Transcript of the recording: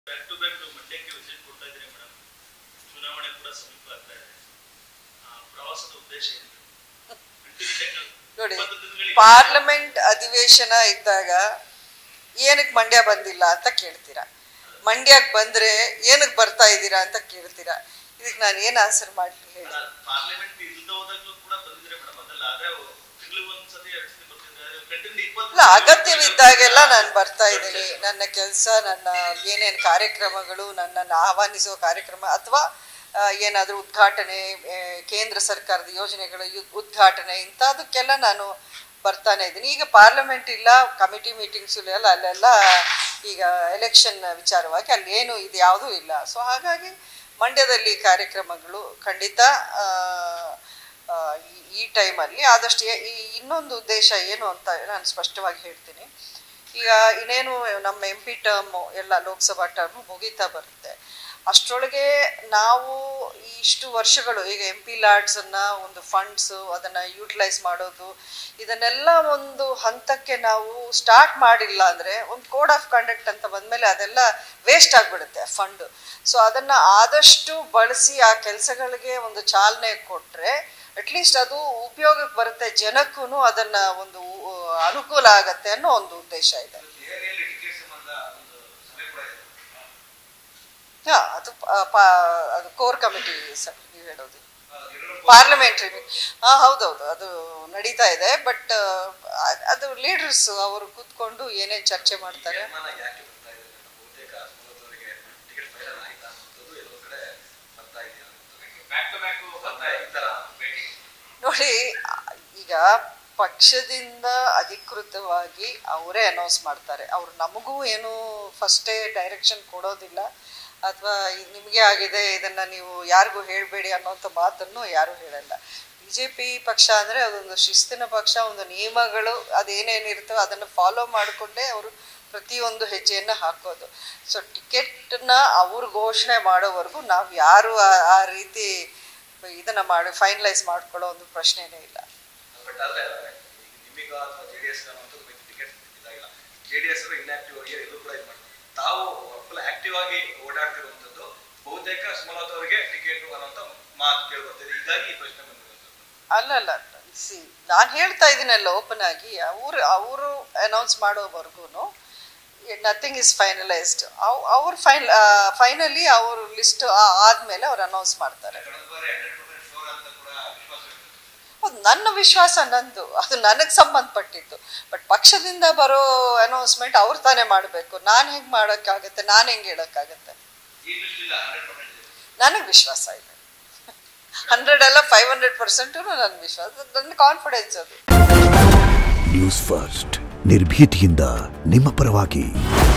back to back ಮಂಡ್ಯಕ್ಕೆ visit ಕೊಡ್ತಾ ಇದ್ದೀರಿ ಮೇಡಮ್ ಚುನಾವಣೆ ಕೂಡ ಸಮೀಪ ಆಗ್ತಾ ಇದೆ ಆ, ಪ್ರವಾಸದ ಉದ್ದೇಶ ಏನು ನೋಡಿ ಇಪ್ಪತ್ತು ದಿನಗಳಿಗೆ ಪಾರ್ಲಿಮೆಂಟ್ ಅಧಿವೇಶನ ಇದ್ದಾಗ ಏನಕ್ಕೆ ಮಂಡ್ಯ ಬಂದಿಲ್ಲ ಅಂತ ಕೇಳ್ತೀರಾ ಮಂಡ್ಯಕ್ಕೆ ಬಂದ್ರೆ ಏನಕ್ಕೆ ಬರ್ತಾ ಇದ್ದೀರಾ ಅಂತ ಕೇಳ್ತೀರಾ ಇದಕ್ಕೆ ನಾನು ಏನು ಆನ್ಸರ್ ಮಾಡ್ಲಿ ಹೇಳಿ ಪಾರ್ಲಿಮೆಂಟ್ ಇಲ್ದ ಹೋದಾಗ್ಲೂ ಕೂಡ ಬಂದಿದ್ರೆ ಮೇಡಮ್ ಅದಲ್ಲ ಆದ್ರೆ ತಿಂಗಳಿಗೆ ಒಂದ್ಸತಿ ಎರಡು ಸತಿ ಬರ್ತಿದ್ದಾರೆ ಕಂಟಿನ್ಯೂ ಇಪ್ಪತ್ತು ಇಲ್ಲ ಅಗತ್ಯವಿದ್ದಾಗೆಲ್ಲ ನಾನು ಬರ್ತಾ ಇದ್ದೀನಿ ನನ್ನ ಕೆಲಸ ನನ್ನ ಏನೇನು ಕಾರ್ಯಕ್ರಮಗಳು ನನ್ನನ್ನು ಆಹ್ವಾನಿಸುವ ಕಾರ್ಯಕ್ರಮ ಅಥವಾ ಏನಾದರೂ ಉದ್ಘಾಟನೆ ಆ, ಕೇಂದ್ರ ಸರ್ಕಾರದ ಯೋಜನೆಗಳ ಯು- ಉದ್ಘಾಟನೆ ಇಂಥದಕ್ಕೆಲ್ಲ ನಾನು ಬರ್ತಾನೆ ಇದ್ದೀನಿ ಈಗ ಪಾರ್ಲಿಮೆಂಟ್ ಇಲ್ಲ ಕಮಿಟಿ ಮೀಟಿಂಗ್ಸ್ ಇಲ್ಲ ಅಲ್ಲೆಲ್ಲ ಈಗ ಎಲೆಕ್ಷನ್ ವಿಚಾರವಾಗಿ ಅಲ್ಲಿ ಏನು ಇದು ಯಾವುದೂ ಇಲ್ಲ ಸೊ ಹಾಗಾಗಿ ಮಂಡ್ಯದಲ್ಲಿ ಕಾರ್ಯಕ್ರಮಗಳು ಖಂಡಿತ ಆ, ಆ, ಈ- ಈ ಟೈಮಲ್ಲಿ ಆದಷ್ಟು ಏ- ಈ ಇನ್ನೊಂದು ಉದ್ದೇಶ ಏನು ಅಂತ ನಾನು ಸ್ಪಷ್ಟವಾಗಿ ಹೇಳ್ತೀನಿ ಈಗ ಇನ್ನೇನು ನಮ್ಮ ಎಂ ಪಿ ಟರ್ಮು ಎಲ್ಲ ಲೋಕಸಭಾ ಟರ್ಮು ಮುಗೀತಾ ಬರುತ್ತೆ ಅಷ್ಟರೊಳಗೆ ನಾವು ಇಷ್ಟು ವರ್ಷಗಳು ಈಗ ಎಂ ಪಿ ಲ್ಯಾಡ್ಸನ್ನು ಒಂದು ಫಂಡ್ಸು ಅದನ್ನು ಯೂಟಿಲೈಸ್ ಮಾಡೋದು ಇದನ್ನೆಲ್ಲ ಒಂದು ಹಂತಕ್ಕೆ ನಾವು ಸ್ಟಾರ್ಟ್ ಮಾಡಿಲ್ಲ ಅಂದರೆ ಒಂದು ಕೋಡ್ ಆಫ್ ಕಂಡಕ್ಟ್ ಅಂತ ಬಂದಮೇಲೆ ಅದೆಲ್ಲ ವೇಸ್ಟ್ ಆಗಿಬಿಡುತ್ತೆ ಫಂಡು ಸೊ ಅದನ್ನು ಆದಷ್ಟು ಬಳಸಿ ಆ ಕೆಲಸಗಳಿಗೆ ಒಂದು ಚಾಲನೆ ಕೊಟ್ಟರೆ ಅಟ್ಲೀಸ್ಟ್ ಅದು ಉಪಯೋಗಕ್ಕೆ ಬರುತ್ತೆ ಜನಕ್ಕೂ ಅದನ್ನ ಒಂದು ಉ- ಅನುಕೂಲ ಆಗತ್ತೆ ಅನ್ನೋ ಒಂದು ಉದ್ದೇಶ ಇದೆ ದೆಹಲಿಯಲ್ಲಿ ಟಿಕೆಟ್ ಸಂಬಂಧ ಒಂದು ಸಭೆ ಕೂಡ ಇದೆ ಹಾ ಅದು ಪ- ಪ- ಅದು ಕೋರ್ ಕಮಿಟಿ ಸರ್ ನೀವು ಹೇಳೋದು ಆ, ಯಡಿಯೂರಪ್ಪ ಪಾರ್ಲಿಮೆಂಟ್ರಿ ಹಾ ಹೌದೌದು ಅದು ನಡೀತಾ ಇದೆ ಬಟ್ ಅದು ಲೀಡರ್ಸ್ ಅವರು ಕೂತ್ಕೊಂಡು ಏನೇನು ಚರ್ಚೆ ಮಾಡ್ತಾರೆ ತೀರ್ಮಾನ ಯಾಕೆ ಬರ್ತಾ ಇದೆ ಅಂತ ಬಹುತೇಕ ಮೂಲದವರಿಗೆ ಟಿಕೆಟ್ ಫೈನಲ್ ಆಯ್ತಾ ಅನ್ನೋದು ಎಲ್ಲೋ ಕಡೆ ಬರ್ತಾ ಇದೆಯಾ ಬ್ಯಾಕ್ ಟು ಬ್ಯಾಕ್ ಬರ್ತಾ ಈ ತರ ಭೇಟಿ ನೋಡಿ ಈಗ ಪಕ್ಷದಿಂದ ಅಧಿಕೃತವಾಗಿ ಅವರೇ ಅನೌನ್ಸ್ ಮಾಡ್ತಾರೆ ಅವ್ರು ನಮಗೂ ಏನು ಫಸ್ಟೇ ಡೈರೆಕ್ಷನ್ ಕೊಡೋದಿಲ್ಲ ಅಥವಾ ನಿಮಗೆ ಆಗಿದೆ ಇದನ್ನು ನೀವು ಯಾರಿಗೂ ಹೇಳಬೇಡಿ ಅನ್ನೋಂಥ ಮಾತನ್ನು ಯಾರೂ ಹೇಳಲ್ಲ ಬಿ ಜೆ ಪಿ ಪಕ್ಷ ಅಂದರೆ ಅದೊಂದು ಶಿಸ್ತಿನ ಪಕ್ಷ ಒಂದು ನಿಯಮಗಳು ಅದೇನೇನಿರುತ್ತೋ ಅದನ್ನು ಫಾಲೋ ಮಾಡಿಕೊಂಡೇ ಅವರು ಪ್ರತಿಯೊಂದು ಹೆಜ್ಜೆಯನ್ನು ಹಾಕೋದು ಸೊ ಟಿಕೆಟ್ನ ಅವ್ರು ಘೋಷಣೆ ಮಾಡೋವರೆಗೂ ನಾವು ಯಾರು ಆ- ಆ ರೀತಿ ಇದನ್ನ ಮಾಡಿ ಫೈನಲೈಸ್ ಮಾಡ್ಕೊಳ್ಳೋ ಒಂದು ಪ್ರಶ್ನೆನೇ ಇಲ್ಲ ಬಟ್ ಆದ್ರೆ ನಿಮಗ ಅಥವಾ ಜೆ ಡಿ ಎಸ್ ಅನ್ನೋದು ಟಿಕೆಟ್ ಇದಾಗಿಲ್ಲ ಜೆ ಡಿ ಎಸ್ ಇನ್ಆಕ್ಟಿವ್ ಆಗಿ ಎಲ್ಲೂ ಕೂಡ ಇದು ಮಾಡ್ತಾರೆ ತಾವು ಫುಲ್ ಆಕ್ಟಿವ್ ಆಗಿ ಓಡಾಡ್ತಿರುವಂತದ್ದು ಬಹುತೇಕ ಸುಮಲತಾ ಅವರಿಗೆ ಟಿಕೆಟ್ ಅನ್ನೋಂಥ ಮಾತು ಕೇಳಿ ಬರ್ತಿದೆ ಹೀಗಾಗಿ ಈ ಪ್ರಶ್ನೆ ಬಂದಿರುವಂಥದ್ದು ಅಲ್ಲಲ್ಲ ಸಿ ನಾನು ಹೇಳ್ತಾ ಇದ್ದೀನಲ್ಲ ಓಪನ್ ಆಗಿ ಅವರು ಅವರು ಅನೌನ್ಸ್ ಮಾಡೋವರೆಗೂ ನಥಿಂಗ್ ಇಸ್ ಫೈನಲೈಸ್ಡ್ ಅವ್ರು ಫೈನ್ ಫೈನಲಿ ಅವರು ಲಿಸ್ಟ್ ಆದಮೇಲೆ ಅವ್ರು ಅನೌನ್ಸ್ ಮಾಡ್ತಾರೆ ಕಳೆದ ಬಾರಿ ಹಂಡ್ರೆಡ್ ಪರ್ಸೆಂಟ್ ಶೋರ್ ಅಂತ ಕೂಡ ವಿಶ್ವಾಸ ಇರ್ತದೆ ಹೌದು ನನ್ನ ವಿಶ್ವಾಸ ನಂದು ಅದು ನನಗೆ ಸಂಬಂಧಪಟ್ಟಿದ್ದು ಬಟ್ ಪಕ್ಷದಿಂದ ಬರೋ ಅನೌನ್ಸ್ಮೆಂಟ್ ಅವ್ರು ತಾನೇ ಮಾಡಬೇಕು ನಾನು ಹೆಂಗೆ ಮಾಡೋಕ್ಕಾಗತ್ತೆ ನಾನು ಹೆಂಗೆ ಹೇಳೋಕ್ಕಾಗತ್ತೆ ಈ ಲಿಸ್ಟ್ ಇಲ್ಲ ಹಂಡ್ರೆಡ್ ಪರ್ಸೆಂಟ್ ಇದೆ ನನಗೆ ವಿಶ್ವಾಸ ಇದೆ ಹಂಡ್ರೆಡ್ ಅಲ್ಲ ಫೈವ್ ಹಂಡ್ರೆಡ್ ಪರ್ಸೆಂಟು ನನ್ನ ವಿಶ್ವಾಸ ನನ್ನ ಕಾನ್ಫಿಡೆನ್ಸ್ ಅದು ನ್ಯೂಸ್ ಫಸ್ಟ್ ನಿರ್ಭೀತಿಯಿಂದ ನಿಮ್ಮ ಪರವಾಗಿ